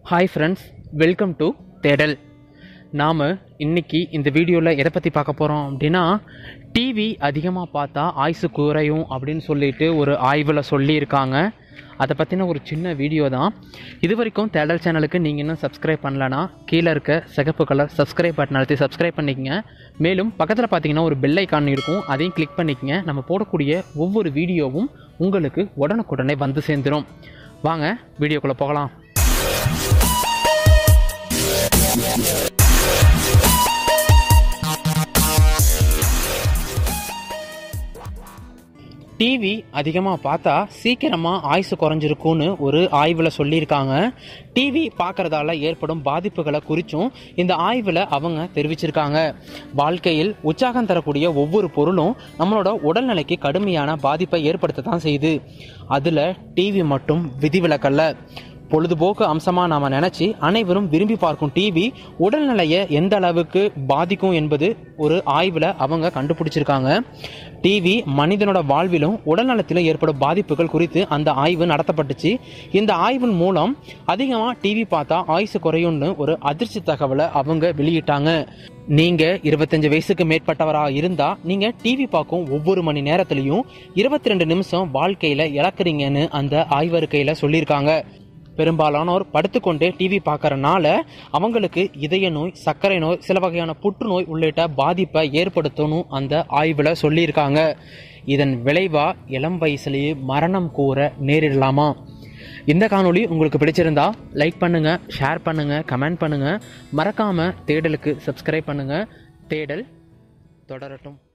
hi friends welcome to தேடல் நாம் இன்னைக்கு இந்த வீடியோவில் எதை பற்றி பார்க்க போகிறோம் அப்படின்னா டிவி அதிகமாக பார்த்தா ஆயுசு குறையும் அப்படின்னு சொல்லிட்டு ஒரு ஆய்வில் சொல்லியிருக்காங்க அதை பற்றின ஒரு சின்ன வீடியோ தான் இது வரைக்கும் தேடல் சேனலுக்கு நீங்கள் இன்னும் சப்ஸ்கிரைப் பண்ணலனா கீழே இருக்க சிகப்பு கலர் சப்ஸ்கிரைப் பட்டன் அழுத்தி சப்ஸ்கிரைப் பண்ணிக்கங்க மேலும் பக்கத்தில் பார்த்தீங்கன்னா ஒரு பெல் ஐக்கான் இருக்கும் அதையும் கிளிக் பண்ணிக்கங்க நம்ம போடக்கூடிய ஒவ்வொரு வீடியோவும் உங்களுக்கு உடனுக்குடனே வந்து சேர்ந்துடும் வாங்க வீடியோக்குள்ளே போகலாம் டிவி அதிகமாக பார்த்தா சீக்கிரமாக ஆயுசு குறைஞ்சிருக்கும்னு ஒரு ஆய்வில் சொல்லியிருக்காங்க டிவி பார்க்கறதால ஏற்படும் பாதிப்புகளை குறித்தும் இந்த ஆய்வில் அவங்க தெரிவிச்சிருக்காங்க வாழ்க்கையில் உற்சாகம் தரக்கூடிய ஒவ்வொரு பொருளும் நம்மளோட உடல்நிலைக்கு கடுமையான பாதிப்பை ஏற்படுத்த தான் செய்யுது அதில் டிவி மட்டும் விதிவிலக்கல்ல பொழுதுபோக்கு அம்சமாக நாம் நினச்சி அனைவரும் விரும்பி பார்க்கும் டிவி உடல்நிலையை எந்த அளவுக்கு பாதிக்கும் என்பது ஒரு ஆய்வில் அவங்க கண்டுபிடிச்சிருக்காங்க டிவி மனிதனோட வாழ்விலும் உடல்நலத்திலும் ஏற்படும் பாதிப்புகள் குறித்து அந்த ஆய்வு நடத்தப்பட்டுச்சு இந்த ஆய்வின் மூலம் அதிகமாக டிவி பார்த்தா ஆயுசு குறையும்னு ஒரு அதிர்ச்சி தகவலை அவங்க வெளியிட்டாங்க நீங்க இருபத்தஞ்சு வயசுக்கு மேற்பட்டவராக இருந்தா நீங்க டிவி பார்க்கும் ஒவ்வொரு மணி நேரத்திலையும் இருபத்தி ரெண்டு நிமிஷம் வாழ்க்கையில இழக்குறீங்கன்னு அந்த ஆய்வறிக்கையில சொல்லியிருக்காங்க பெரும்பாலானோர் படுத்துக்கொண்டே டிவி பார்க்கறனால அவங்களுக்கு இதய நோய் சர்க்கரை நோய் சில வகையான புற்றுநோய் உள்ளிட்ட பாதிப்பை ஏற்படுத்தணும் அந்த ஆய்வில் சொல்லியிருக்காங்க இதன் விளைவா இளம் வயசுலேயே மரணம் கூற நேரிடலாமா இந்த காணொளி உங்களுக்கு பிடிச்சிருந்தா லைக் பண்ணுங்க ஷேர் பண்ணுங்க கமெண்ட் பண்ணுங்க மறக்காம தேடலுக்கு சப்ஸ்கிரைப் பண்ணுங்க தேடல் தொடரட்டும்